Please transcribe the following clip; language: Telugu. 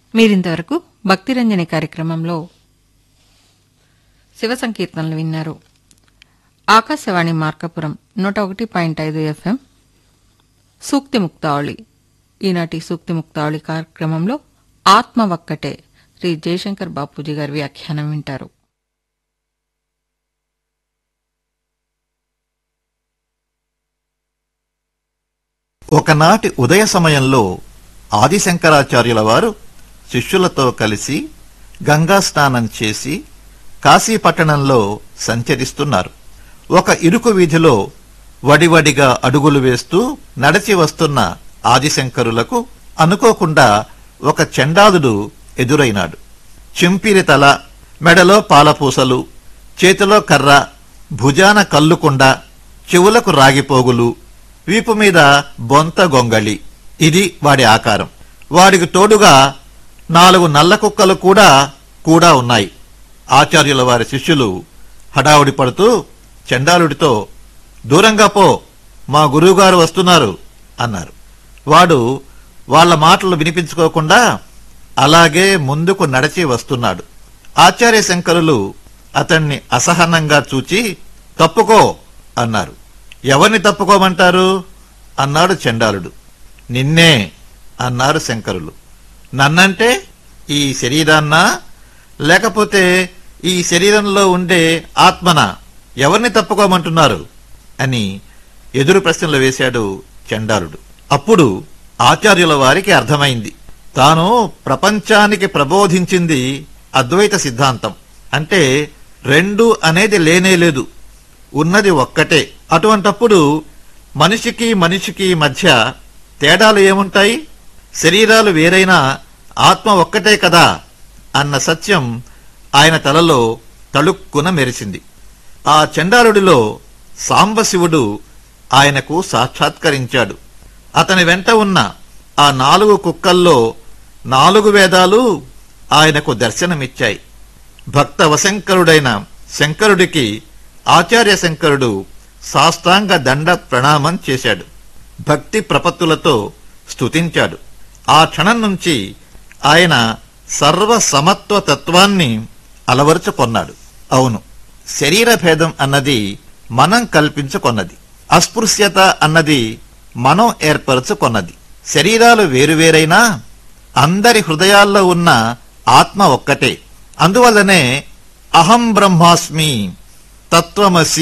మీరింతవరకు భక్తిరంజని కార్యక్రమంలో శివ సంకీర్తనలు విన్నారు ఆకాశవాణి మార్కపురం నూట ఒకటి పాయింట్ ఐదు ఎఫ్ఎం సూక్తి ముక్తావళి ఈనాటి సూక్తి ముక్తావళి కార్యక్రమంలో ఆత్మ ఒక్కటే శ్రీ జయశంకర్ బాపూజీ గారి వ్యాఖ్యానం వింటారు ఒకనాటి ఉదయ సమయంలో ఆదిశంకరాచార్యుల వారు శిష్యులతో కలిసి గంగా స్నానం చేసి కాశీపట్టణంలో సంచరిస్తున్నారు ఒక ఇరుకు వీధిలో వడివడిగా అడుగులు వేస్తూ నడిచి వస్తున్న ఆదిశంకరులకు అనుకోకుండా ఒక చండాలుడు ఎదురైనాడు చింపిరి తల మెడలో పాలపూసలు చేతిలో కర్ర భుజాన కల్లుకుండ చెవులకు రాగిపోగులు వీపు మీద బొంత గొంగళి ఇది వాడి ఆకారం వాడికి తోడుగా నాలుగు నల్ల కుక్కలు కూడా కూడా ఉన్నాయి ఆచార్యుల వారి శిష్యులు హడావుడి పడుతూ చండాలుడితో దూరంగా పో మా గురువుగారు వస్తున్నారు అన్నారు వాడు వాళ్ళ మాటలు వినిపించుకోకుండా అలాగే ముందుకు నడిచి వస్తున్నాడు ఆచార్య శంకరులు అతన్ని అసహనంగా చూచి తప్పుకో అన్నారు ఎవరిని తప్పుకోమంటారు అన్నాడు చండాలుడు నిన్నే అన్నారు శంకరులు నన్నంటే ఈ శరీరాన్నా లేకపోతే ఈ శరీరంలో ఉండే ఆత్మన ఎవరిని తప్పుకోమంటున్నారు అని ఎదురు ప్రశ్నలు వేశాడు చండాలుడు అప్పుడు ఆచార్యుల వారికి అర్థమైంది తాను ప్రపంచానికి ప్రబోధించింది అద్వైత సిద్ధాంతం అంటే రెండు అనేది లేనే లేదు ఉన్నది ఒక్కటే అటువంటప్పుడు మనిషికి మనిషికి మధ్య తేడాలు ఏముంటాయి శరీరాలు వేరైనా ఆత్మ ఒక్కటే కదా అన్న సత్యం ఆయన తలలో తళుక్కున మెరిసింది ఆ చండాలుడిలో సాంబశివుడు ఆయనకు సాక్షాత్కరించాడు అతని వెంట ఉన్న ఆ నాలుగు కుక్కల్లో నాలుగు వేదాలు ఆయనకు దర్శనమిచ్చాయి భక్త వశంకరుడైన శంకరుడికి ఆచార్య శంకరుడు సాష్టాంగ దండ ప్రణామం చేశాడు భక్తి ప్రపత్తులతో స్తుతించాడు ఆ క్షణం నుంచి ఆయన సర్వ సమత్వ తత్వాన్ని అలవరుచుకొన్నాడు అవును శరీర భేదం అన్నది మనం కల్పించుకొన్నది అస్పృశ్యత అన్నది మనం ఏర్పరచుకొన్నది శరీరాలు వేరువేరైనా అందరి హృదయాల్లో ఉన్న ఆత్మ ఒక్కటే అందువల్లనే అహం బ్రహ్మాస్మి తత్వమసి